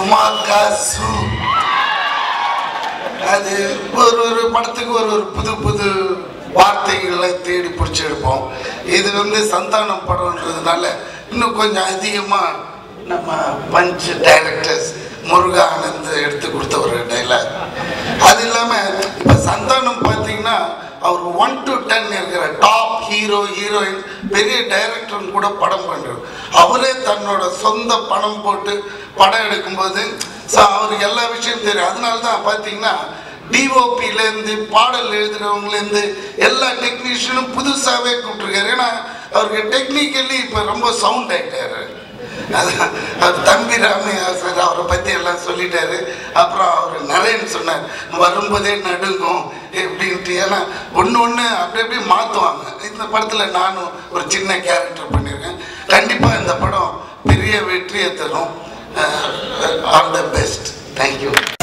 சும்மா காசு அது ஒரு ஒரு படத்துக்கு ஒரு ஒரு புது புது வார்த்தைகளை தேடி பிடிச்சி எடுப்போம் இது வந்து சந்தானம் படம்ன்றதுனால இன்னும் கொஞ்சம் அதிகமாக நம்ம பஞ்ச் டைரக்டர்ஸ் முருகா ஆனந்த் எடுத்து கொடுத்த ஒரு டைலாக் அது இல்லாமல் இப்போ சந்தானம் பார்த்தீங்கன்னா அவர் ஒன் டு டென் இருக்கிற டாப் ஹீரோ ஹீரோயின் பெரிய டைரக்டர் கூட படம் பண்ணுறார் அவரே தன்னோட சொந்த பணம் போட்டு படம் எடுக்கும்போது ஸோ அவருக்கு எல்லா விஷயம் தெரியும் அதனால தான் பார்த்தீங்கன்னா டிஓபிலேருந்து பாடல் எழுதுறவங்கலேருந்து எல்லா டெக்னீஷியனும் புதுசாகவே கூப்பிட்டுருக்காரு ஏன்னா அவருக்கு டெக்னிக்கலி இப்போ ரொம்ப சவுண்ட் ஆகிட்டாரு அதான் அவர் தம்பி ராமையா சார் அவரை பற்றி எல்லாம் சொல்லிட்டாரு அப்புறம் அவர் நரேன் சொன்னார் வரும்போதே நடுங்கும் எப்படின்ட்டு ஏன்னா ஒன்று ஒன்று அப்படி அப்படி மாற்றுவாங்க இந்த படத்தில் நானும் ஒரு சின்ன கேரக்டர் பண்ணியிருக்கேன் கண்டிப்பாக இந்த படம் பெரிய வெற்றியை தரும் ஆல் த பெஸ்ட் தேங்க்யூ